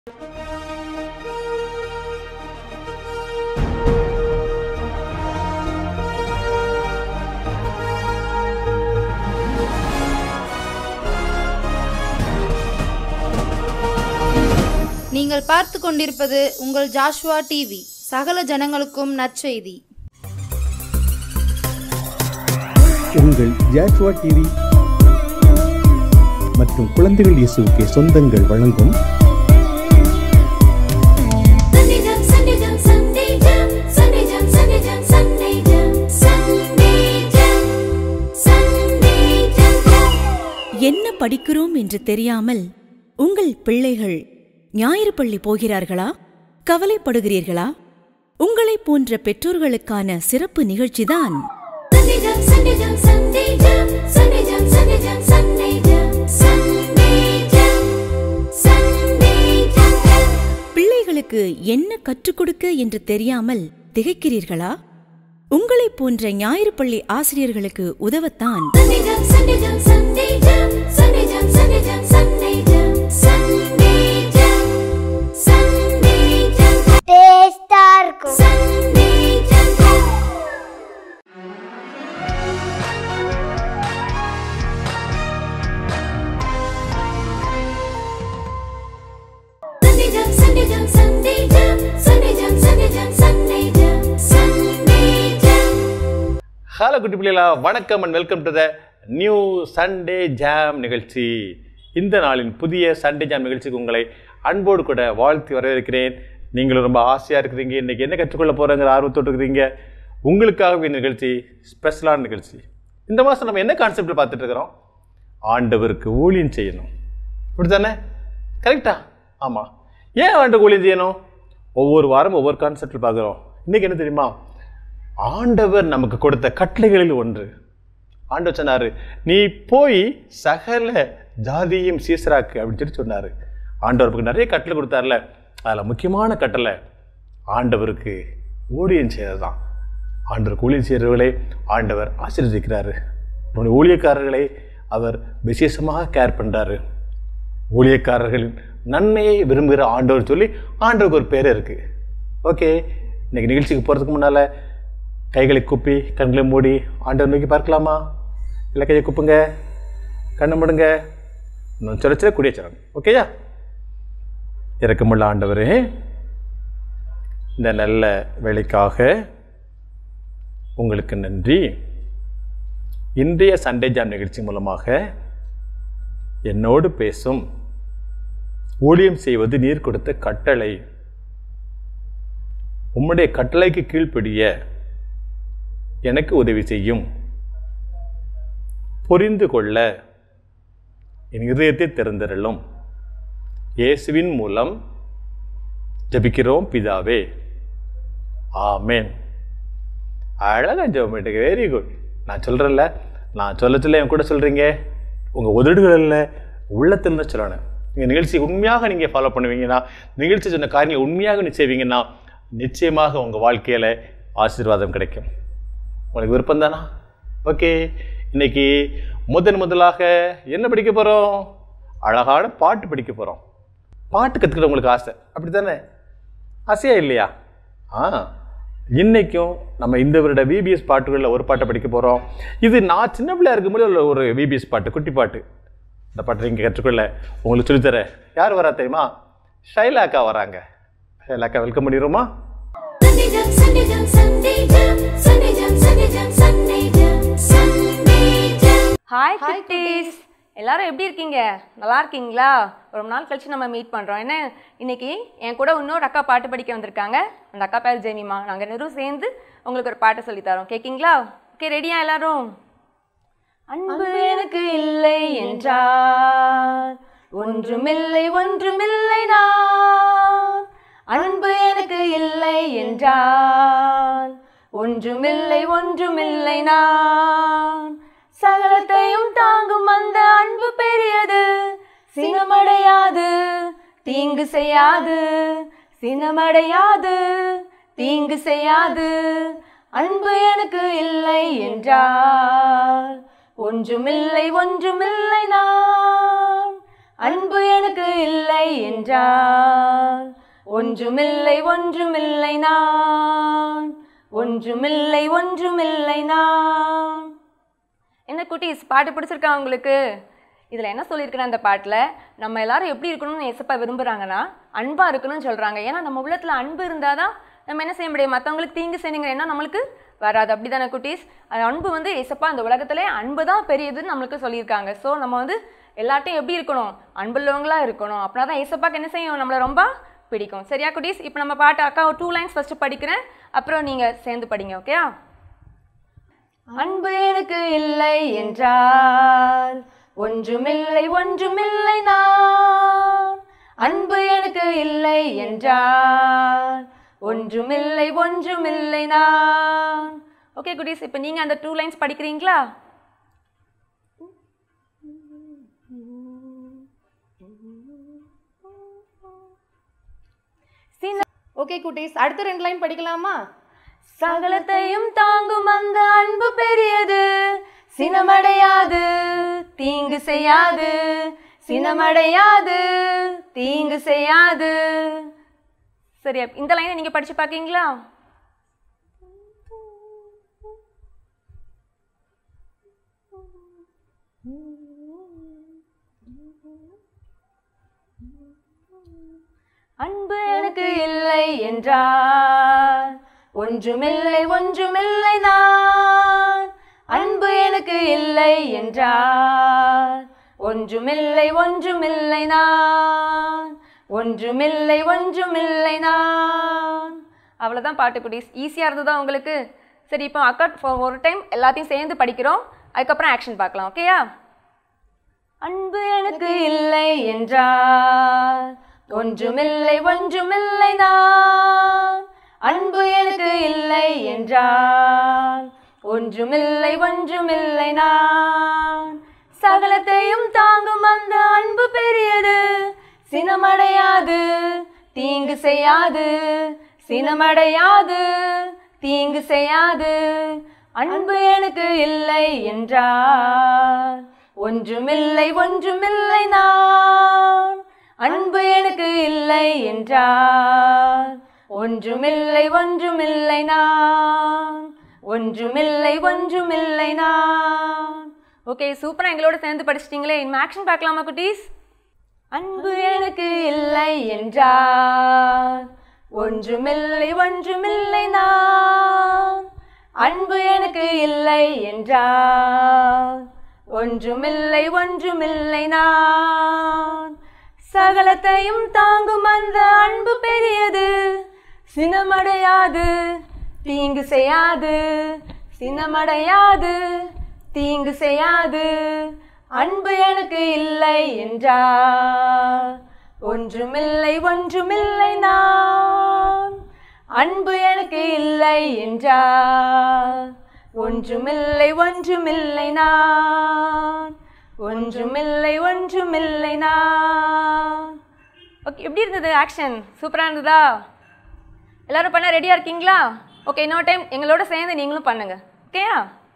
நீங்கள் பார்த்து கொண்டிருப்பது உங்கள் ஜாஷ்வா டிவி சகல ஜனங்களுக்கும் நற்செய்தி உங்கள் ஜாஷ்வா டிவி மற்றும் குழந்தைகள் இயேசுவுக்கு சொந்தங்கள் வழங்கும் Sunday jump, Sunday jump, Sunday jump, Sunday jump, Sunday jump, Sunday jump, Sunday jump, Sunday jump. என்ன படிக்கிறோம் என்று தெரியாமல் உங்கள் பிள்ளைகள் ஞாயிறு பள்ளி போகிறார்களா கவலைப்படுகிறீர்களா உங்களைப் போன்ற பெற்றோர்களுக்கான சிறப்பு நிகழ்ச்சிதான் Sunday jump, Sunday jump, Sunday jump, Sunday jump, Sunday jump, Sunday jump, Sunday jump, Sunday jump. பிள்ளைகளுக்கு என்ன கற்றுக் கொடுக்க என்று தெரியாமல் திகைக்கிறீர்களா உங்களைப் போன்ற ஞாயிறு பள்ளி ஆசிரியர்களுக்கு உதவத்தான் Sunday jump, Sunday jump, Sunday jump, Sunday jump, Sunday jump, Sunday jump, Sunday jump, Sunday jump. டேஸ்டா இருக்கும் Sunday jump. Sunday jump, Sunday jump, Sunday jump, Sunday jump, Sunday jump, Sunday jump, Sunday jump. Hello குட்டி பிள்ளைகளா வணக்கம் and welcome to the new Sunday jam நிகழ்ச்சி இந்த நாளின் புதிய Sunday jam நிகழ்ச்சிக்கு உங்களை அன்போடு கூட வாழ்த்தி வரவேற்கிறேன் நீங்களும் ரொம்ப ஆசையாக இருக்கிறீங்க இன்றைக்கி என்ன கற்றுக்கொள்ள போகிறோங்கிற ஆர்வத்தோடு இருக்கிறீங்க உங்களுக்காகவே இந்த நிகழ்ச்சி ஸ்பெஷலான நிகழ்ச்சி இந்த மாதம் நம்ம என்ன கான்செப்டில் பார்த்துட்டு இருக்கிறோம் ஆண்டவருக்கு ஊழியம் செய்யணும் இப்படி தானே கரெக்டா ஆமாம் ஏன் ஆண்டவருக்கு ஊழியம் செய்யணும் ஒவ்வொரு வாரம் ஒவ்வொரு கான்செப்டில் பார்க்குறோம் இன்றைக்கி என்ன தெரியுமா ஆண்டவர் நமக்கு கொடுத்த கட்டளைகளில் ஒன்று ஆண்டவர் சொன்னார் நீ போய் சகல ஜாதியும் சீசராக்கு அப்படின்னு சொல்லி சொன்னார் ஆண்டவருக்கு நிறைய கட்டளை கொடுத்தார்ல அதில் முக்கியமான கட்டளை ஆண்டவருக்கு ஊழியம் செய்யறது தான் ஆண்டவருக்கு ஊழியம் செய்கிறவர்களே ஆண்டவர் ஆசீர்வதிக்கிறாரு நம்முடைய ஊழியக்காரர்களை அவர் விசேஷமாக கேர் பண்ணுறாரு ஊழியக்காரர்களின் நன்மையை விரும்புகிற ஆண்டவர் சொல்லி ஆண்டவருக்கு ஒரு பேர் இருக்குது ஓகே இன்னைக்கு நிகழ்ச்சிக்கு போகிறதுக்கு முன்னால் கைகளை குப்பி கண்களை மூடி ஆண்டவர் நோக்கி பார்க்கலாமா இல்லை கையை குப்புங்க கண்ணை மூடுங்க இன்னும் சொல்ல சொல்ல குடியச்சரம் ஓகேயா இறக்கமுள்ள ஆண்டவரே இந்த நல்ல வேலைக்காக உங்களுக்கு நன்றி இன்றைய சண்டே ஜாம் நிகழ்ச்சி மூலமாக என்னோடு பேசும் ஊழியம் செய்வது நீர் கொடுத்த கட்டளை உம்முடைய கட்டளைக்கு கீழ்ப்படிய எனக்கு உதவி செய்யும் புரிந்து கொள்ள என் இதயத்தை திறந்திரலும் இயேசுவின் மூலம் ஜபிக்கிறோம் பிதாவே ஆமேன் அழகா ஜெபமேட்டுக்கு வெரி குட் நான் சொல்கிறேன்ல நான் சொல்ல சொல்ல என் கூட சொல்கிறீங்க உங்கள் உதடுகளில் உள்ளத்திலிருந்து சொல்லணும் நீங்கள் நிகழ்ச்சி உண்மையாக நீங்கள் ஃபாலோ பண்ணுவீங்கன்னா நிகழ்ச்சி சொன்ன காரியங்களை உண்மையாக நீ செய்வீங்கன்னா நிச்சயமாக உங்கள் வாழ்க்கையில் ஆசீர்வாதம் கிடைக்கும் உங்களுக்கு விருப்பம் தானா ஓகே இன்னைக்கு முதன் முதலாக என்ன படிக்க போகிறோம் அழகான பாட்டு படிக்க போகிறோம் பாட்டு கற்றுக்கிற உங்களுக்கு ஆசை அப்படி தானே ஆசையா இல்லையா ஆ இன்னைக்கும் நம்ம இந்த வருட விபிஎஸ் பாட்டுகளில் ஒரு பாட்டை படிக்க போகிறோம் இது நான் சின்ன பிள்ளையா இருக்கும்போது உள்ள ஒரு விபிஎஸ் பாட்டு குட்டி பாட்டு இந்த பாட்டை நீங்கள் கற்றுக்கொள்ள உங்களுக்கு சொல்லித்தரேன் யார் வரா தெரியுமா ஷைலா அக்கா வராங்க ஷைலா அக்கா வெல்கம் பண்ணிடுவோமா Sunday jump, Sunday jump, Sunday jump, Sunday jump, Sunday jump, Sunday jump, Sunday jump. Hi குட்டீஸ் எல்லாரும் எப்படி இருக்கீங்க நல்லா இருக்கீங்களா ரொம்ப நாள் கழிச்சு நம்ம மீட் பண்ணுறோம் என்ன இன்னைக்கு என் கூட இன்னொரு அக்கா பாட்டு படிக்க வந்திருக்காங்க அந்த அக்கா பேர் ஜெமிமா நாங்கள் ரெண்டும் சேர்ந்து உங்களுக்கு ஒரு பாட்டு சொல்லித் தரோம் கேட்கீங்களா ஓகே ரெடியா எல்லாரும் அன்பு எனக்கு இல்லை என்றால் ஒன்றுமில்லை ஒன்றுமில்லை நான் அன்பு எனக்கு இல்லை என்றால் ஒன்றுமில்லை ஒன்றுமில்லை நான் சகலத்தையும் தாங்கும் அந்த அன்பு பெரியது சினமடையாது தீங்கு செய்யாது சினமடையாது தீங்கு செய்யாது அன்பு எனக்கு இல்லை என்றால் ஒன்றுமில்லை ஒன்றுமில்லை நான் அன்பு எனக்கு இல்லை என்றால் ஒன்றுமில்லை ஒன்றுமில்லை நான் ஒன்றுமில்லை ஒன்றுமில்லை நான் என்ன குட்டீஸ் பாட்டு பிடிச்சிருக்கா உங்களுக்கு இதில் என்ன சொல்லியிருக்கிறேன் அந்த பாட்டில் நம்ம எல்லாரும் எப்படி இருக்கணும்னு ஏசப்பா விரும்புகிறாங்கன்னா அன்பாக இருக்கணும்னு சொல்கிறாங்க ஏன்னா நம்ம உள்ளத்தில் அன்பு இருந்தால் தான் நம்ம என்ன செய்ய முடியும் மற்றவங்களுக்கு தீங்கு செய்யுங்கிற எண்ணம் நம்மளுக்கு வராது அப்படி தானே குட்டீஸ் அது அன்பு வந்து ஏசப்பா அந்த உலகத்திலே அன்பு தான் பெரியதுன்னு நம்மளுக்கு சொல்லியிருக்காங்க ஸோ நம்ம வந்து எல்லாட்டையும் எப்படி இருக்கணும் அன்புள்ளவங்களா இருக்கணும் அப்படின்னா தான் ஏசப்பாக்கு என்ன செய்யும் நம்மளை ரொம்ப பிடிக்கும் சரியா குட்டீஸ் இப்போ நம்ம பாட்டு அக்கா ஒரு டூ லைன்ஸ் ஃபஸ்ட்டு படிக்கிறேன் அப்புறம் நீங்கள் சேர்ந்து படிங்க ஓகேயா அன்பு எனக்கு இல்லை என்றால் ஒன்றுமில்லை ஒன்றுமில்லை நான் அன்பு எனக்கு இல்லை என்றால் ஒன்றுமில்லை ஒன்றுமில்லை நான் ஓகே குட்டீஸ் இப்போ நீங்கள் அந்த டூ லைன்ஸ் படிக்கிறீங்களா ஓகே குட்டீஸ் அடுத்த ரெண்டு லைன் படிக்கலாமா சகலத்தையும் தாங்கும் அந்த அன்பு பெரியது சினமடையாது தீங்கு செய்யாது சினமடையாது தீங்கு செய்யாது சரியா இந்த லைனை நீங்க படிச்சு பார்க்கீங்களா அன்பு எனக்கு இல்லை என்றால் ஒன்றுமில்லை ஒன்றுமில்லை நான் அன்பு எனக்கு இல்லை என்றால் ஒன்றுமில்லை ஒன்றுமில்லை நான் ஒன்றுமில்லை ஒன்றுமில்லை நான் அவ்வளோதான் பாட்டு குட்டீஸ் ஈஸியாக இருந்ததா உங்களுக்கு சரி இப்போ அக்கா for ஒரு டைம் எல்லாத்தையும் சேர்ந்து படிக்கிறோம் அதுக்கப்புறம் ஆக்ஷன் பார்க்கலாம் ஓகேயா அன்பு எனக்கு இல்லை என்றால் ஒன்றுமில்லை ஒன்றுமில்லை நான் அன்பு எனக்கு இல்லை என்றால் ஒன்றுமில்லை ஒன்றுமில்லை நான் சகலத்தையும் தாங்கும் அந்த அன்பு பெரியது சினமடையாது தீங்கு செய்யாது சினமடையாது தீங்கு செய்யாது அன்பு எனக்கு இல்லை என்றால் ஒன்றுமில்லை ஒன்றுமில்லை நான் அன்பு எனக்கு இல்லை என்றால் ஒன்றுமில்லை ஒன்றுமில்லை நான் ஒன்றுமில்லை ஒன்றுமில்லை நான் ஓகே சூப்பரா எங்களோட சேர்ந்து படிச்சிட்டீங்களே இனிமே ஆக்ஷன் பார்க்கலாமா குட்டீஸ் அன்பு எனக்கு இல்லை என்றால் ஒன்றுமில்லை ஒன்றுமில்லை நான் அன்பு எனக்கு இல்லை என்றால் ஒன்றுமில்லை ஒன்றுமில்லை நான் சகலத்தையும் தாங்கும் அந்த அன்பு பெரியது சினமடையாது தீங்கு செய்யாது சினமடையாது தீங்கு செய்யாது அன்பு எனக்கு இல்லை என்றால் ஒன்றுமில்லை ஒன்றுமில்லை நான் அன்பு எனக்கு இல்லை என்றால் ஒன்றுமில்லை ஒன்றுமில்லை நான் ஒன்றுமில்லை ஒன்றுமில்லை நான் ஓகே எப்படி இருந்தது ஆக்ஷன் சூப்பராக இருந்ததா எல்லாரும் பண்ண ரெடியாக இருக்கீங்களா ஓகே இன்னொரு டைம் எங்களோட சேர்ந்து நீங்களும் பண்ணுங்க ஓகேயா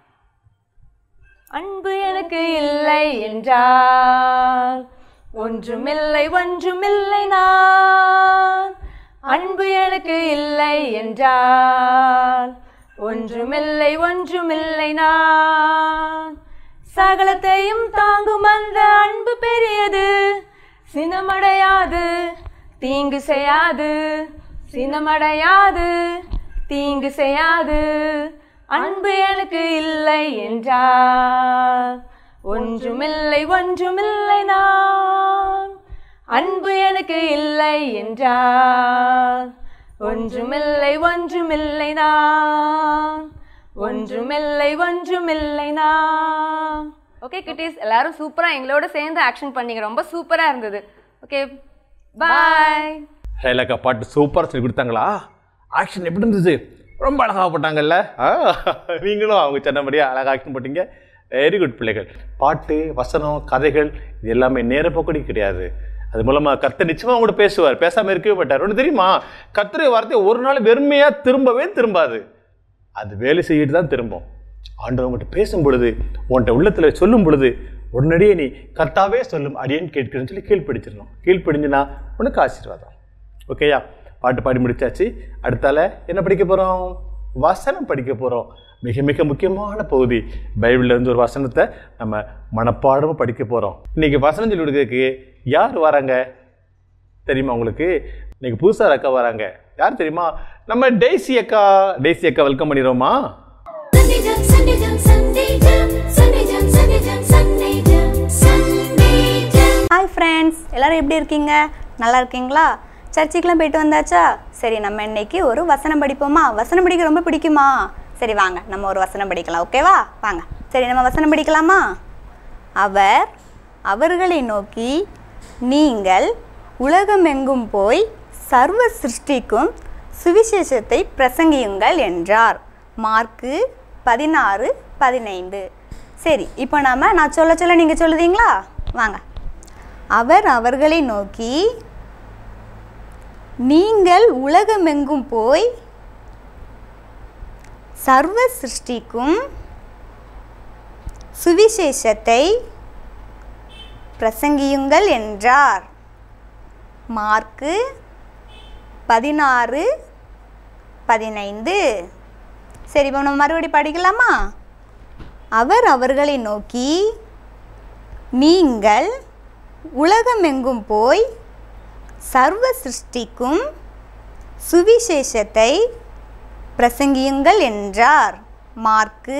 அன்பு எனக்கு இல்லை என்றால் ஒன்றுமில்லை ஒன்றுமில்லை நான் அன்பு எனக்கு இல்லை என்றால் ஒன்றுமில்லை ஒன்றுமில்லை நான் சகலத்தையும் தாங்கும் அந்த அன்பு பெரியது சினமடையாது தீங்கு செய்யாது சினமடையாது தீங்கு செய்யாது அன்பு எனக்கு இல்லை என்றால் ஒன்றுமில்லை ஒன்றுமில்லை நான் அன்பு எனக்கு இல்லை என்றால் ஒன்றுமில்லை ஒன்றுமில்லை நான் ஒன்றுமில்லை ஒன்றுமில்லை நான் ஓகே கிட்டீஸ் எல்லாரும் சூப்பரா எங்களோட சேர்ந்து ஆக்ஷன் பண்ணீங்க ரொம்ப சூப்பரா இருந்தது ஓகே பாய் ஷைலாக்கா பாட்டு சூப்பராக சொல்லி கொடுத்தாங்களா ஆக்ஷன் எப்படி இருந்துச்சு ரொம்ப அழகாக போட்டாங்கல்ல ஆ நீங்களும் அவங்க சொன்னபடியாக அழகாக ஆக்ஷன் போட்டீங்க வெரி குட் பிள்ளைகள் பாட்டு வசனம் கதைகள் இது எல்லாமே நேர போக்கடி கிடையாது அது மூலமாக கர்த்தர் நிச்சயமாக கூட பேசுவார் பேசாமல் இருக்கவே மாட்டார் ஒன்று தெரியுமா கர்த்தருடைய வார்த்தை ஒரு நாள் வெறுமையாக திரும்பவே திரும்பாது அது வேலை செய்யிட்டு தான் திரும்பும் ஆண்டவர் உங்கள்கிட்ட பேசும் பொழுது உன்கிட்ட உள்ளத்தில் சொல்லும் பொழுது உடனடியே நீ கர்த்தாவே சொல்லும் அடியேன் கேட்கிறேன்னு சொல்லி கீழ்ப்பிடிச்சிடணும் கீழ்ப்பிடிஞ்சுனா உனக்கு ஆசீர்வாதம் ஓகேயா பாட்டு பாடி முடிச்சாச்சு அடுத்தால என்ன படிக்க போகிறோம் வசனம் படிக்க போகிறோம் மிக மிக முக்கியமான பகுதி பைபிள்ல இருந்து ஒரு வசனத்தை நம்ம மனப்பாடமாக படிக்க போகிறோம் இன்னைக்கு வசனம் சொல்லி கொடுக்கறதுக்கு யார் வராங்க தெரியுமா உங்களுக்கு இன்னைக்கு புதுசாக அக்கா வராங்க யார் தெரியுமா நம்ம டெய்ஸி அக்கா டெய்ஸி அக்கா வெல்கம் பண்ணிடுவோமா Sunday jump, Sunday jump, Sunday jump, Sunday jump, Sunday jump, Sunday jump, Sunday jump. Hi friends எல்லாரும் எப்படி இருக்கீங்க நல்லா இருக்கீங்களா சர்ச்சுக்கெலாம் போயிட்டு வந்தாச்சா சரி நம்ம இன்னைக்கு ஒரு வசனம் படிப்போமா வசனம் படிக்க ரொம்ப பிடிக்குமா சரி வாங்க நம்ம ஒரு வசனம் படிக்கலாம் ஓகேவா வாங்க சரி நம்ம வசனம் படிக்கலாமா அவர் அவர்களை நோக்கி நீங்கள் உலகமெங்கும் போய் சர்வ சிருஷ்டிக்கும் சுவிசேஷத்தை பிரசங்கியுங்கள் என்றார் மார்க்கு பதினாறு பதினைந்து சரி இப்போ நாம நான் சொல்ல சொல்ல நீங்கள் சொல்லுதீங்களா வாங்க அவர் அவர்களை நோக்கி நீங்கள் உலகமெங்கும் போய் சர்வ சிருஷ்டிக்கும் சுவிசேஷத்தை பிரசங்கியுங்கள் என்றார் மார்க்கு பதினாறு பதினைந்து சரி இப்போ நம்ம மறுபடி படிக்கலாமா அவர் அவர்களை நோக்கி நீங்கள் உலகமெங்கும் போய் சர்வ சிருஷ்டிக்கும் சுவிசேஷத்தை பிரசங்கியுங்கள் என்றார் மார்க்கு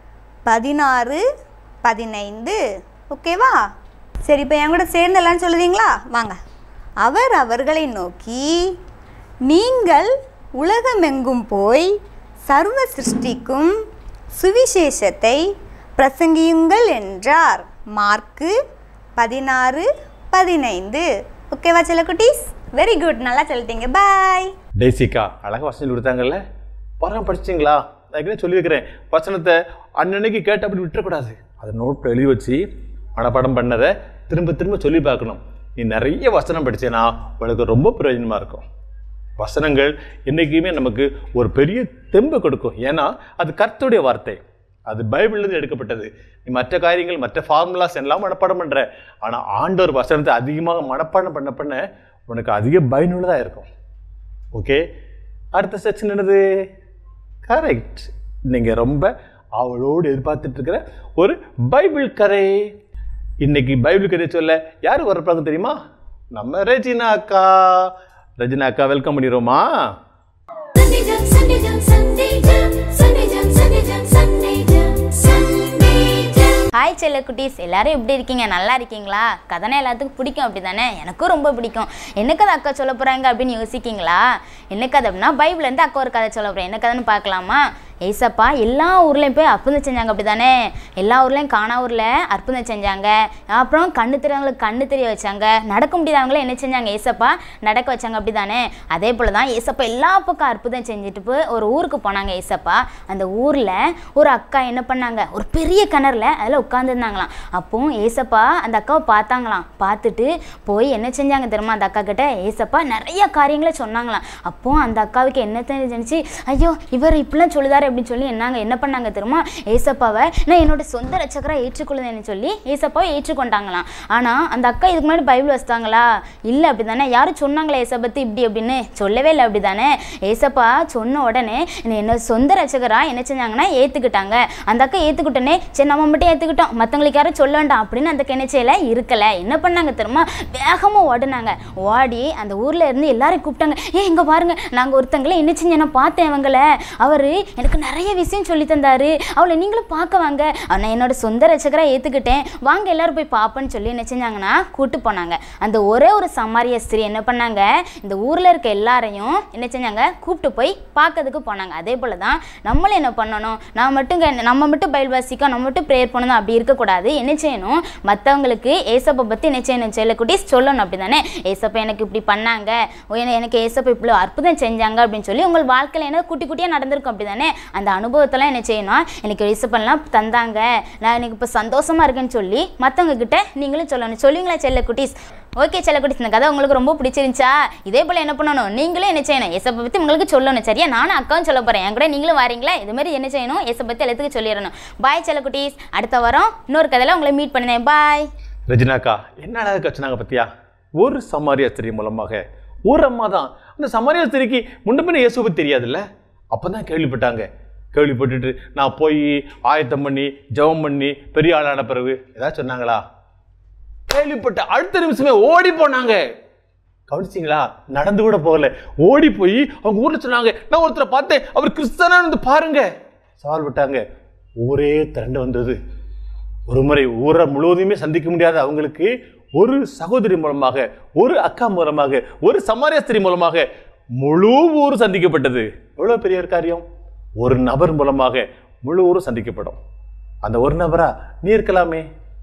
பதினாறு பதினைந்து ஓகேவா சரி இப்போ என் கூட சேர்ந்து எல்லாம் சொல்லுதீங்களா வாங்க அவர் அவர்களை நோக்கி நீங்கள் உலகமெங்கும் போய் சர்வ சிருஷ்டிக்கும் சுவிசேஷத்தை பிரசங்கியுங்கள் என்றார் மார்க்கு பதினாறு பதினைந்து ஓகேவா செல்ல குட்டீஸ் வெரி குட் நல்லா சொல்லிட்டீங்க பாய் டெய்ஸிக்கா அழகாக வசனம் சொல்லி கொடுத்தாங்கல்ல பரவாயில்ல படிச்சிங்களா நான் ஏற்கனவே சொல்லியிருக்கிறேன் வசனத்தை அன்னன்னைக்கு கேட்டு அப்படி விட்டுறக்கூடாது அதை நோட்டில் எழுதி வச்சு மனப்பாடம் பண்ணதை திரும்ப திரும்ப சொல்லி பார்க்கணும் நீ நிறைய வசனம் படிச்சேன்னா உனக்கு ரொம்ப பிரயோஜனமாக இருக்கும் வசனங்கள் என்றைக்குமே நமக்கு ஒரு பெரிய தெம்பு கொடுக்கும் ஏன்னா அது கர்த்தருடைய வார்த்தை அது பைபிள்லேருந்து எடுக்கப்பட்டது நீ மற்ற காரியங்கள் மற்ற ஃபார்முலாஸ் எல்லாம் மனப்பாடம் பண்ணுற ஆனால் ஆண்டவர் வசனத்தை அதிகமாக மனப்பாடம் பண்ண பண்ண உனக்கு அதிக பயனுள்ளதாக இருக்கும் ஓகே அடுத்த செக்ஷன் என்னது கரெக்ட் நீங்கள் ரொம்ப அவளோடு எதிர்பார்த்துட்டு இருக்கிற ஒரு பைபிள் கதை இன்னைக்கு பைபிள் கதை சொல்ல யார் வரப்பாங்க தெரியுமா நம்ம ரெஜினா அக்கா ரெஜினா அக்கா வெல்கம் பண்ணிடுவோமா Sunday jump, Sunday jump, Sunday jump, Sunday jump, Sunday jump, Sunday jump, Sunday jump. Hi செல்ல குட்டீஸ் எல்லாரும் எப்படி இருக்கீங்க நல்லா இருக்கீங்களா கதைனா எல்லாத்துக்கும் பிடிக்கும் அப்படி தானே எனக்கும் ரொம்ப பிடிக்கும் என்ன கதை அக்கா சொல்ல போகிறாங்க அப்படின்னு யோசிக்கீங்களா என்ன கதை அப்படின்னா பைபிள்லேருந்து அக்கா ஒரு கதை சொல்ல போகிறேன் என்ன கதைன்னு பார்க்கலாமா ஏசப்பா எல்லா ஊர்லேயும் போய் அற்புதம் செஞ்சாங்க அப்படி தானே எல்லா ஊர்லேயும் காணா ஊரில் அற்புதம் செஞ்சாங்க அப்புறம் கண்ணு தெரியவங்களுக்கு கண்ணு தெரிய வச்சாங்க நடக்க முடியாதவங்கள என்ன செஞ்சாங்க ஏசப்பா நடக்க வச்சாங்க அப்படி தானே அதே போல் தான் ஏசப்பா எல்லா பக்கம் அற்புதம் செஞ்சுட்டு போய் ஒரு ஊருக்கு போனாங்க ஏசப்பா அந்த ஊரில் ஒரு அக்கா என்ன பண்ணாங்க ஒரு பெரிய கிணறுல அதில் உட்காந்துருந்தாங்களாம் அப்போ ஏசப்பா அந்த அக்காவை பார்த்தாங்களாம் பார்த்துட்டு போய் என்ன செஞ்சாங்க தெரியுமா அந்த அக்கா கிட்ட ஏசப்பா நிறைய காரியங்களை சொன்னாங்களாம் அப்போ அந்த அக்காவுக்கு என்ன தெரிஞ்சிச்சு ஐயோ இவர் இப்படிலாம் சொல்லுதாரு அப்படின்னு சொல்லி என்னங்க என்ன பண்ணாங்க தெரியுமா ஏசப்பாவை நான் என்னோட சொந்த ரச்சக்கராக ஏற்றுக்கொள்ளுதேன்னு சொல்லி ஏசப்பாவை ஏற்றுக்கொண்டாங்களாம் ஆனால் அந்த அக்கா இதுக்கு முன்னாடி பைபிள் வச்சிட்டாங்களா இல்லை அப்படி தானே யாரும் சொன்னாங்களா ஏசப்பத்தி இப்படி அப்படின்னு சொல்லவே இல்லை அப்படி தானே ஏசப்பா சொன்ன உடனே என்னை என்ன சொந்த ரச்சகராக என்ன செஞ்சாங்கன்னா ஏற்றுக்கிட்டாங்க அந்த அக்கா ஏற்றுக்கிட்டோன்னே சரி நம்ம மட்டும் ஏற்றுக்கிட்டோம் மற்றவங்களுக்கு யாரும் சொல்ல வேண்டாம் அப்படின்னு அந்த கிணச்சையில் இருக்கலை என்ன பண்ணாங்க தெரியுமா வேகமாக ஓடினாங்க ஓடி அந்த ஊரில் இருந்து எல்லாரையும் கூப்பிட்டாங்க ஏ இங்கே பாருங்க நாங்கள் ஒருத்தங்களை என்ன செஞ்சு நான் பார்த்தேன் அவங்கள அவர் எனக்கு நிறைய விஷயம் சொல்லி தந்தாரு அவளை நீங்களும் பார்க்க வாங்க நான் என்னோட சொந்த ரச்சகராக ஏற்றுக்கிட்டேன் வாங்க எல்லாரும் போய் பார்ப்போன்னு சொல்லி என்ன செஞ்சாங்கன்னா கூட்டு போனாங்க அந்த ஒரே ஒரு சமாரிய ஸ்திரீ என்ன பண்ணாங்க இந்த ஊரில் இருக்க எல்லாரையும் என்ன செஞ்சாங்க கூப்பிட்டு போய் பார்க்கறதுக்கு போனாங்க அதே போல் தான் நம்மளும் என்ன பண்ணணும் நான் மட்டும் இங்க- நம்ம மட்டும் பைபிள் வாசிக்க நம்ம மட்டும் ப்ரேயர் பண்ணணும் அப்படி இருக்கக்கூடாது என்ன செய்யணும் மற்றவங்களுக்கு ஏசப்பை பற்றி என்ன செய்யணும் செல்ல குட்டீஸ் சொல்லணும் அப்படி தானே ஏசப்பா எனக்கு இப்படி பண்ணாங்க ஓ, என- எனக்கு ஏசப்பா இப்படி அற்புதம் செஞ்சாங்க அப்படின்னு சொல்லி உங்கள் வாழ்க்கையில் என்ன குட்டி குட்டியாக நடந்திருக்கும் அப்படி தானே அந்த அனுபவத்தெல்லாம் என்ன செய்யணும் எனக்கு இசப்பெல்லாம் தந்தாங்க நான் எனக்கு இப்போ சந்தோஷமா இருக்கேன்னு சொல்லி மற்றவங்க கிட்ட நீங்களும் சொல்லணும் சொல்லுவீங்களா செல்ல குட்டீஸ் ஓகே செல்ல குட்டீஸ் இந்த கதை உங்களுக்கு ரொம்ப பிடிச்சிருந்துச்சா இதே போல் என்ன பண்ணணும் நீங்களும் என்ன செய்யணும் எசப்பை பற்றி உங்களுக்கு சொல்லணும் சரியா நானும் அக்காவும் சொல்ல போகிறேன் என் கூட நீங்களும் வரீங்களா இது மாதிரி என்ன செய்யணும் எசை பற்றி எல்லாத்துக்கும் சொல்லிடணும் பாய் செல்ல குட்டீஸ் அடுத்த வாரம் இன்னொரு கதையில் உங்களை மீட் பண்ணுறேன் பாய் ரஜினாக்கா என்ன அழகாக சொன்னாங்க பத்தியா ஒரு சமாரியா ஸ்திரீ மூலமாக ஒரு அம்மா தான் அந்த சமாரியா ஸ்திரீக்கு முன்ன பின்ன இயேசுவை தெரியாதுல்ல அப்போ தான் கேள்விப்பட்டாங்க கேள்விப்பட்டுட்டு நான் போய் ஆயத்தம் பண்ணி ஜெபம் பண்ணி பெரிய ஆளான பிறகு ஏதாவது சொன்னாங்களா கேள்விப்பட்ட அடுத்த நிமிஷமே ஓடி போனாங்க கவனிச்சிங்களா நடந்து கூட போகல ஓடி போய் அவங்க ஊர்ல சொன்னாங்க நான் ஒருத்தரை பார்த்தேன் அவர் கிறிஸ்தனா வந்து பாருங்க சவால் விட்டாங்க ஊரே திரண்டு வந்தது ஒரு முறை ஊரை முழுவதுமே சந்திக்க முடியாத அவங்களுக்கு ஒரு சகோதரி மூலமாக ஒரு அக்கா மூலமாக ஒரு சமாரியாஸ்திரி மூலமாக முழு ஊர் சந்திக்கப்பட்டது எவ்வளோ பெரிய ஒரு காரியம் ஒரு நபர் மூலமாக முழு ஊரும் சந்திக்கப்படும் அந்த ஒரு நபரா நீ இருக்கலாமே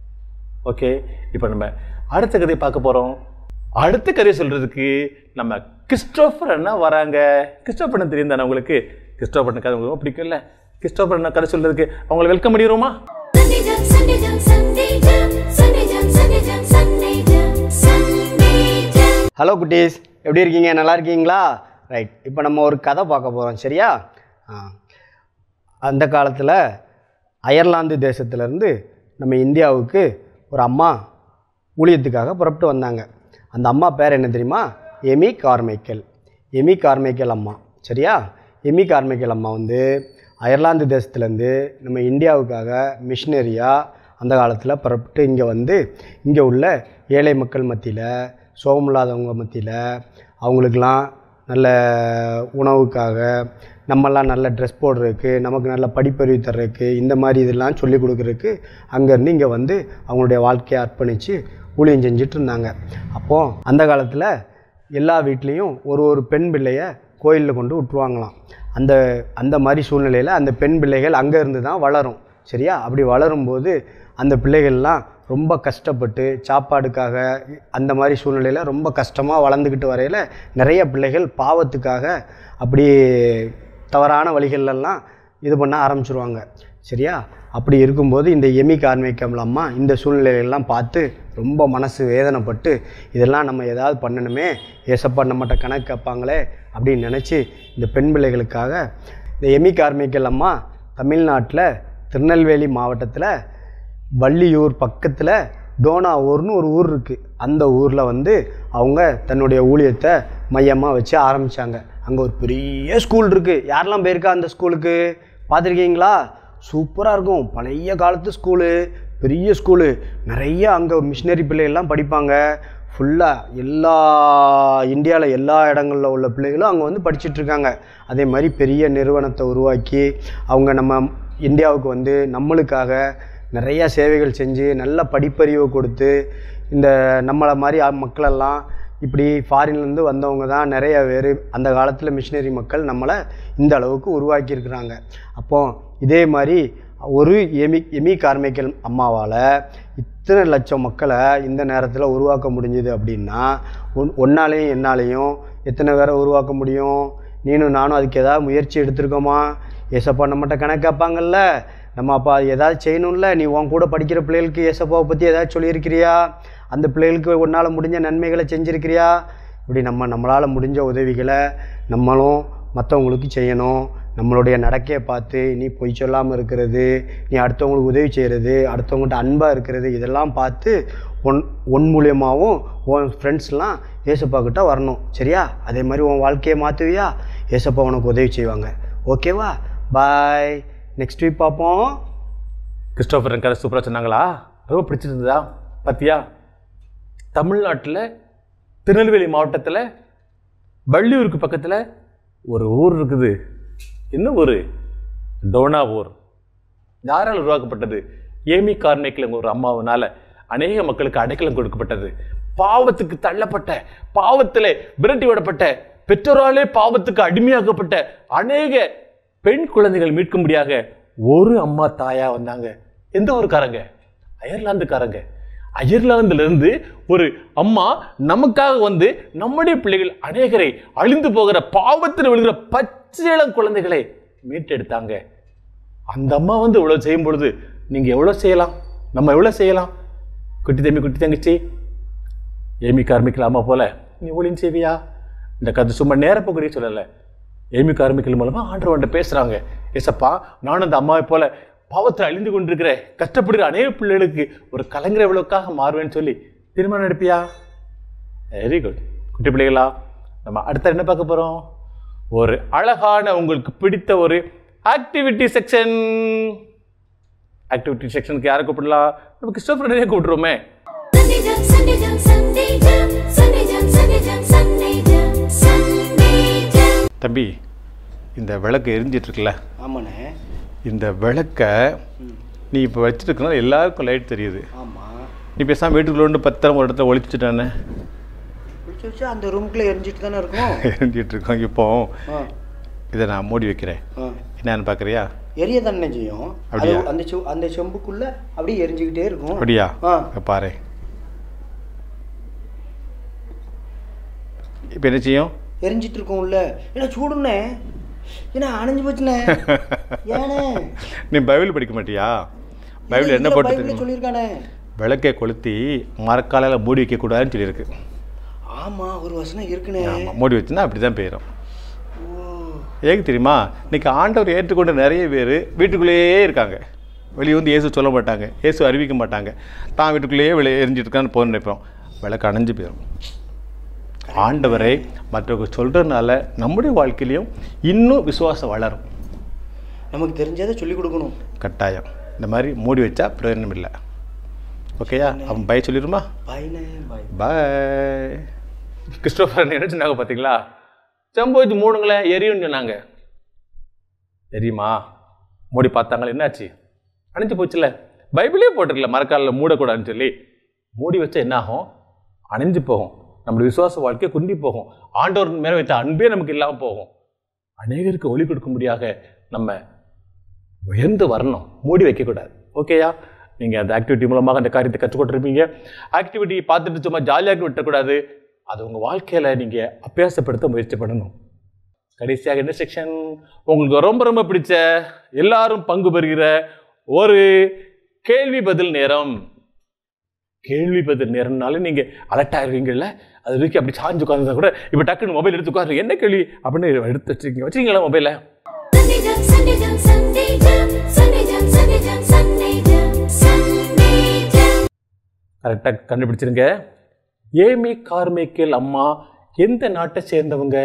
ஓகே இப்போ நம்ம அடுத்த கதையை பார்க்க போகிறோம் அடுத்த கதையை சொல்கிறதுக்கு நம்ம கிறிஸ்டோஃபர் அண்ணா வராங்க கிறிஸ்டோஃபர் அண்ணா தெரியும் தானே உங்களுக்கு கிறிஸ்டோஃபர் அண்ணா கதை உங்களுக்கு ரொம்ப பிடிக்கும்ல கிறிஸ்டோஃபர் அண்ணா கதை சொல்கிறதுக்கு அவங்களை வெல்கம் பண்ணிடுவோமா Sunday jam, Sunday jam, Sunday jam, Sunday jam, Sunday jam, Sunday jam, Sunday jam. Hello குட்டீஸ் எப்படி இருக்கீங்க நல்லா இருக்கீங்களா ரைட் இப்போ நம்ம ஒரு கதை பார்க்க போகிறோம் சரியா ஆ. அந்த காலத்தில் அயர்லாந்து தேசத்துலேருந்து நம்ம இந்தியாவுக்கு ஒரு அம்மா ஊழியத்துக்காக புறப்பட்டு வந்தாங்க அந்த அம்மா பேர் என்ன தெரியுமா எமி கார்மைக்கல் எமி கார்மைக்கல் அம்மா சரியா எமி கார்மைக்கல் அம்மா வந்து அயர்லாந்து தேசத்துலேருந்து நம்ம இந்தியாவுக்காக மிஷினரியாக அந்த காலத்தில் புறப்பட்டு இங்கே வந்து இங்கே உள்ள ஏழை மக்கள் மத்தியில் சோகமில்லாதவங்க மத்தியில் அவங்களுக்கெல்லாம் நல்ல உணவுக்காக நம்மெல்லாம் நல்ல ட்ரெஸ் போடுறதுக்கு நமக்கு நல்ல படிப்பறிவு தர்றதுக்கு இந்த மாதிரி இதெல்லாம் சொல்லி கொடுக்குறதுக்கு அங்கேருந்து இங்கே வந்து அவங்களுடைய வாழ்க்கையை அர்ப்பணித்து ஊழியம் செஞ்சுட்டு இருந்தாங்க அப்போது அந்த காலத்தில் எல்லா வீட்லேயும் ஒரு ஒரு பெண் பிள்ளைய கோயிலில் கொண்டு விட்டுருவாங்களாம் அந்த அந்த மாதிரி சூழ்நிலையில் அந்த பெண் பிள்ளைகள் அங்கே இருந்து தான் வளரும் சரியா அப்படி வளரும்போது அந்த பிள்ளைகள்லாம் ரொம்ப கஷ்டப்பட்டு சாப்பாடுக்காக அந்த மாதிரி சூழ்நிலையில் ரொம்ப கஷ்டமாக வளர்ந்துக்கிட்டு வரையில் நிறைய பிள்ளைகள் பாவத்துக்காக அப்படி தவறான வழிகளெல்லாம் இது பண்ண ஆரம்பிச்சிருவாங்க சரியா அப்படி இருக்கும்போது இந்த எமி கார்மிகம் அம்மா இந்த சூழ்நிலையெல்லாம் பார்த்து ரொம்ப மனசு வேதனைப்பட்டு இதெல்லாம் நம்ம ஏதாவது பண்ணணுமே ஏசப்பா நம்மகிட்ட கணக்கு கேட்பாங்களே அப்படின்னு நினச்சி இந்த பெண் பிள்ளைகளுக்காக இந்த எமி கார்மிக்கல் அம்மா தமிழ்நாட்டில் திருநெல்வேலி மாவட்டத்தில் வள்ளியூர் பக்கத்தில் டோனாவூர்னு ஒரு ஊர் இருக்குது அந்த ஊரில் வந்து அவங்க தன்னுடைய ஊழியத்தை மையமாக வச்சு ஆரம்பித்தாங்க அங்கே ஒரு பெரிய ஸ்கூல் இருக்குது யாரெல்லாம் போயிருக்கா அந்த ஸ்கூலுக்கு பார்த்துருக்கீங்களா சூப்பராக இருக்கும் பழைய காலத்து ஸ்கூலு பெரிய ஸ்கூலு நிறைய அங்கே மிஷினரி பிள்ளைகள்லாம் படிப்பாங்க ஃபுல்லாக எல்லா இந்தியாவில் எல்லா இடங்களில் உள்ள பிள்ளைகளும் அங்கே வந்து படிச்சுட்டு இருக்காங்க அதே மாதிரி பெரிய நிறுவனத்தை உருவாக்கி அவங்க நம்ம இந்தியாவுக்கு வந்து நம்மளுக்காக நிறைய சேவைகள் செஞ்சு நல்ல படிப்பறிவை கொடுத்து இந்த நம்மளை மாதிரி ஆ- மக்களெல்லாம் இப்படி ஃபாரின்லேருந்து வந்தவங்க தான் நிறைய பேர் அந்த காலத்தில் மிஷினரி மக்கள் நம்மளை இந்த அளவுக்கு உருவாக்கியிருக்கிறாங்க அப்போ இதே மாதிரி ஒரு எமி எமி கார்மிக்கல் அம்மாவால் இத்தனை லட்சம் மக்களை இந்த நேரத்தில் உருவாக்க முடிஞ்சுது அப்படின்னா ஒன் ஒன்னாலையும் என்னாலையும் எத்தனை பேரை உருவாக்க முடியும் நீனும் நானும் அதுக்கு ஏதாவது முயற்சி எடுத்திருக்கோமா ஏசப்பா நம்மகிட்ட கணக்கு கேட்பாங்கல்ல நம்ம அப்பா ஏதாவது செய்யணும்ல நீ உன் கூட படிக்கிற பிள்ளைகளுக்கு ஏசப்பாவை பற்றி ஏதாவது சொல்லியிருக்கிறியா அந்த பிள்ளைகளுக்கு உன்னால் முடிஞ்ச நன்மைகளை செஞ்சுருக்கிறியா இப்படி நம்ம நம்மளால் முடிஞ்ச உதவிகளை நம்மளும் மற்றவங்களுக்கு செய்யணும் நம்மளுடைய நடக்கையை பார்த்து நீ பொய் சொல்லாமல் இருக்கிறது நீ அடுத்தவங்களுக்கு உதவி செய்கிறது அடுத்தவங்கள்ட்ட அன்பாக இருக்கிறது இதெல்லாம் பார்த்து ஒன் ஒன் மூலியமாகவும் உன் ஃப்ரெண்ட்ஸ்லாம் ஏசப்பா கிட்ட வரணும் சரியா அதே மாதிரி உன் வாழ்க்கையை மாற்றுவியா ஏசப்பா உனக்கு உதவி செய்வாங்க ஓகேவா பாய் நெக்ஸ்ட் வீக் பார்ப்போம் கிறிஸ்டோபர் கதை சூப்பராக சொன்னாங்களா ரொம்ப பிடிச்சிருந்ததா பார்த்தியா தமிழ்நாட்டில் திருநெல்வேலி மாவட்டத்தில் வள்ளியூருக்கு பக்கத்தில் ஒரு ஊர் இருக்குது என்ன ஊர் டோனா ஊர் யாரால் உருவாக்கப்பட்டது ஏமி கார்னேக்கில் ஒரு அம்மாவினால அநேக மக்களுக்கு அடைக்கலம் கொடுக்கப்பட்டது பாவத்துக்கு தள்ளப்பட்ட பாவத்தில் விரட்டி விடப்பட்ட பெற்றோராலே பாவத்துக்கு அடிமையாக்கப்பட்ட அநேக பெண் குழந்தைகள் மீட்கும்படியாக ஒரு அம்மா தாயா வந்தாங்க எந்த ஊருக்காரங்க அயர்லாந்துக்காரங்க அயர்லாந்துல இருந்து ஒரு அம்மா நமக்காக வந்து நம்முடைய பிள்ளைகள் அநேகரை அழிந்து போகிற பாவத்தில் விழுகிற பச்சை இளம் குழந்தைகளை மீட்டெடுத்தாங்க அந்த அம்மா வந்து இவ்வளோ செய்யும் பொழுது நீங்கள் எவ்வளோ செய்யலாம் நம்ம எவ்வளோ செய்யலாம் குட்டி தம்பி குட்டி தங்கச்சி ஏமி கார்மிக்கல் அம்மா போல நீ ஊழியம் செய்வியா இந்த கதை சும்மா நேரப்போக்குரிய சொல்லலை ஏமி கார்மிக்கல் மூலமாக ஆண்டவன்ட்ட பேசுகிறாங்க ஏசப்பா நானும் அந்த அம்மாவை போல பாவத்தில் அழிந்து கொண்டிருக்கிற கஷ்டப்படுகிற அநேக பிள்ளைகளுக்கு ஒரு கலைஞர் எவ்வளோக்காக மாறுவேன்னு சொல்லி திருமணம் எடுப்பியா வெரி குட் குட்டி பிள்ளைகளா நம்ம அடுத்த என்ன பார்க்க போகிறோம் ஒரு அழகான உங்களுக்கு பிடித்த ஒரு ஆக்டிவிட்டி செக்ஷன் ஆக்டிவிட்டி செக்ஷனுக்கு யாரை கூப்பிடலாம் நம்ம கிறிஸ்டோபரனே கூப்பிட்ருவோமே Sunday jump, Sunday jump, Sunday jump, Sunday jump, Sunday jump, Sunday jump, Sunday jump. தம்பி இந்த விளக்கு எரிஞ்சிட்டு இருக்குல்ல ஆமாண்ணே இந்த விளக்கை நீ இப்போ வச்சுட்டு இருக்கனால எல்லாருக்கும் லைட் தெரியுது ஆமாம் நீ பேசாமல் வீட்டுக்குள்ள வந்து பத்திரம் ஒரு இடத்துல ஒழிச்சுட்டானே பிடிச்சி வச்சு அந்த ரூம்குள்ளே எரிஞ்சிட்டு தானே இருக்கும் எரிஞ்சிட்டு இருக்கோம் இப்போ ஆ இதை நான் மூடி வைக்கிறேன் ஆ என்னன்னு பார்க்குறியா எரிய தானே செய்யும் அது அப்படியா? அந்த செவ் அந்த செம்புக்குள்ள அப்படியே எரிஞ்சுக்கிட்டே இருக்கும் அப்படியா ஆ இங்க பாரு இப்போ என்ன செய்யும் எரிஞ்சிட்டு இருக்கும்ல ஏன்னா சூடுண்ணே ஏன்னா அணைஞ்சு போச்சுண்ணே ஏனே நீ பைபிள் படிக்க மாட்டியா பைபிள் என்ன இதுல போட்டு பைபிள்ல தெரியுமா? சொல்லியிருக்கானே விளக்கை கொளுத்தி மரக்காலையில் மூடி வைக்கக்கூடாதுன்னு சொல்லியிருக்கு ஆமா ஒரு வசனம் இருக்குண்ணே ஆமாம் மூடி வச்சுன்னா அப்படி தான் போயிடும் ஏக்கு தெரியுமா இன்னைக்கு ஆண்டவர் ஏற்றுக்கொண்ட நிறைய பேர் வீட்டுக்குள்ளேயே இருக்காங்க வெளியே வந்து இயேசு சொல்ல மாட்டாங்க இயேசு அறிவிக்க மாட்டாங்க தான் வீட்டுக்குள்ளேயே வெளியே எரிஞ்சிட்டு இருக்கான்னு போக நினைப்போம் விளக்கு அணைஞ்சு போயிடும் ஆண்டவரை மற்றவங்க சொல்கிறதுனால நம்முடைய வாழ்க்கையிலையும் இன்னும் விசுவாசம் வளரும் நமக்கு தெரிஞ்சதை சொல்லி கொடுக்கணும் கட்டாயம் இந்த மாதிரி மூடி வச்சா பிரயோஜனம் இல்லை ஓகேயா அவன் பய சொல்லிடுமா பாய்ண்ணே பாய் பாய் கிறிஸ்டோபர் என்ன சொன்னாங்க பார்த்தீங்களா செம்பு வச்சு மூணுங்களேன் எரியும்னு சொன்னாங்க தெரியுமா மூடி பார்த்தாங்களே என்னாச்சு அணைஞ்சு போச்சுல பைபிளே போட்டிருக்கல மரக்காலில் மூடக்கூடாதுன்னு சொல்லி மூடி வச்சா என்ன ஆகும் அணைஞ்சு போகும் நம்முடைய விசுவாச வாழ்க்கை குந்தி போகும் ஆண்டவர் மேலே வைத்த அன்பே நமக்கு இல்லாமல் போகும் அநேகருக்கு ஒளி கொடுக்கும்படியாக நம்ம உயர்ந்து வரணும் மூடி வைக்கக்கூடாது ஓகேயா நீங்கள் அந்த ஆக்டிவிட்டி மூலமாக அந்த காரியத்தை கற்றுக்கொண்டிருப்பீங்க ஆக்டிவிட்டி பார்த்துட்டு சும்மா ஜாலியாக விட்டக்கூடாது அது உங்கள் வாழ்க்கையில் நீங்கள் அபியாசப்படுத்த முயற்சி பண்ணணும் கடைசியாக என்ன செக்ஷன் உங்களுக்கு ரொம்ப ரொம்ப பிடிச்ச எல்லாரும் பங்கு பெறுகிற ஒரு கேள்வி பதில் நேரம் கேள்வி பதில் நேரம்னாலே நீங்கள் அலர்ட் ஆயிருவீங்கல்ல அது வரைக்கும் அப்படி சாஞ்சு உட்காந்துருந்தா கூட இப்போ டக்குன்னு மொபைல் எடுத்து உட்காரு என்ன கேள்வி அப்படின்னு எடுத்து வச்சுருக்கீங்க வச்சுருக்கீங்களா மொபைலை Sunday jump, Sunday jump, Sunday jump, Sunday jump, Sunday jump, Sunday jump, Sunday jump. கரெக்டாக கண்டுபிடிச்சிருங்க ஏமி கார்மைக்கேல் அம்மா எந்த நாட்டை சேர்ந்தவங்க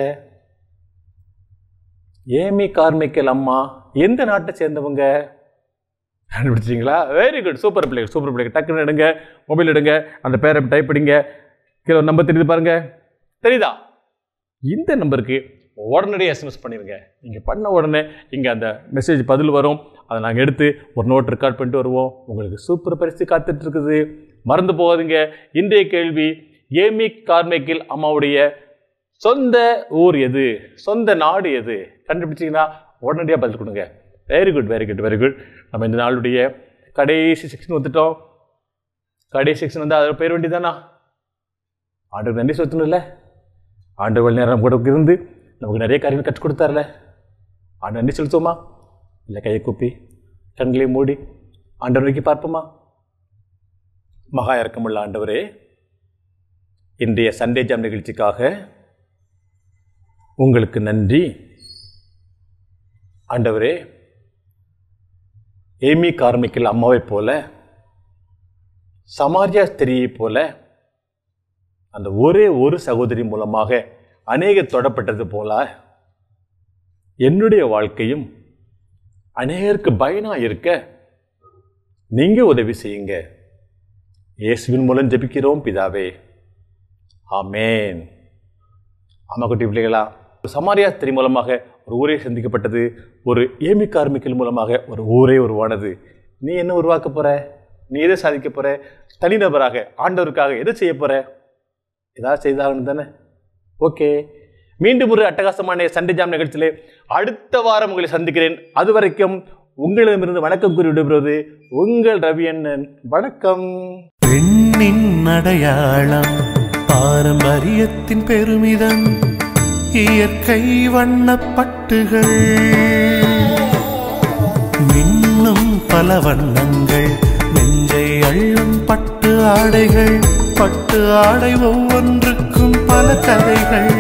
ஏமி கார்மைக்கேல் அம்மா எந்த நாட்டை சேர்ந்தவங்க கண்டுபிடிச்சிங்களா very good super play super play டக்குன்னு எடுங்க மொபைல் எடுங்க அந்த பேரை டைப் படிங்க கீழே நம்பர் தெரியுது பாருங்க தெரியுதா இந்த நம்பருக்கு உடனடியாக எஸ்எம்எஸ் பண்ணிடுங்க நீங்கள் பண்ண உடனே இங்கே அந்த மெசேஜ் பதில் வரும் அதை நாங்கள் எடுத்து ஒரு நோட் ரெக்கார்ட் பண்ணிட்டு வருவோம் உங்களுக்கு சூப்பர் பரிசு காத்துட்டு இருக்குது மறந்து போகாதீங்க இன்றைய கேள்வி ஏமி கார்மைக்கில் அம்மாவுடைய சொந்த ஊர் எது சொந்த நாடு எது கண்டுபிடிச்சிங்கன்னா உடனடியாக பதில் கொடுங்க very good very good very good நம்ம இந்த நாளுடைய கடைசி செக்ஷன் வந்துட்டோம் கடைசி செக்ஷன் வந்து அதில் போயிட வேண்டியதானா ஆண்டவர் நன்றி சொல்லணும் இல்லை ஆண்டவர் நேரம் கூட இருந்து நமக்கு நிறைய காரியங்கள் கற்றுக் கொடுத்தார்ல ஆண்டு நன்றி செலுத்துவோமா இல்லை கையை கூப்பி கண்களை மூடி ஆண்டவர் நோக்கி பார்ப்போமா மகா இறக்கமுள்ள ஆண்டவரே இன்றைய சண்டே ஜாம் நிகழ்ச்சிக்காக உங்களுக்கு நன்றி ஆண்டவரே ஏமி கார்மிக்கல் அம்மாவைப் போல சமாரியா ஸ்திரியைப் போல அந்த ஒரே ஒரு சகோதரி மூலமாக அநேக தொடப்பட்டது போல என்னுடைய வாழ்க்கையும் அநேகருக்கு பயனா இருக்க நீங்க உதவி செய்யுங்க இயேசுவின் மூலம் ஜெபிக்கிறோம் பிதாவே ஆமேன் ஆமா குட்டி பிள்ளைகளா ஒரு சமாரியா ஸ்திரீ மூலமாக ஒரு ஊரே சந்திக்கப்பட்டது ஒரு ஏமி கார்மிக்கல் மூலமாக ஒரு ஊரே உருவானது நீ என்ன உருவாக்க போற நீ எதை சாதிக்க போற தனிநபராக ஆண்டவருக்காக எதை செய்ய போற ஏதாவது செய்தாகணும் தானே ஓகே மீண்டும் ஒரு அட்டகாசமான சண்டே ஜாம் நிகழ்ச்சியிலே அடுத்த வாரம் உங்களை சந்திக்கிறேன் அது வரைக்கும் உங்களிடமிருந்து வணக்கம் கூறி விடுகிறது உங்கள் ரவி அண்ணன் வணக்கம் பெண்ணின் அடையாளம் பாரம்பரியத்தின் பெருமிதம் இயற்கை வண்ணப்பட்டுகள் மின்னும் பல வண்ணங்கள் நெஞ்சை அள்ளும் பட்டு ஆடைகள் பட்டு ஆடை ஒவ்வொன்றுக்கும் பல கதைகள்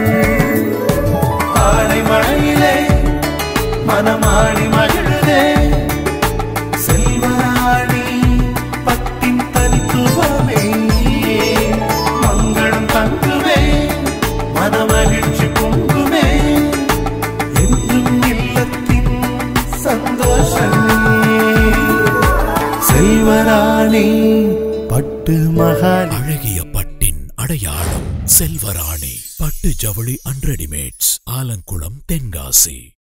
ஆடை மழையிலே மனமாடி மகிழுதே செல்வராணி பட்டின் தனித்துவமே மங்களம் தங்குவே மனமகிழ்ச்சி பொங்குமே என்றும் இல்லத்தின் சந்தோஷமே செல்வராணி பட்டு மகால் அழகிய பட்டின் அடையாளம் செல்வராணி பட்டு ஜவுளி அண்ட் ரெடிமேட்ஸ் ஆலங்குளம் தென்காசி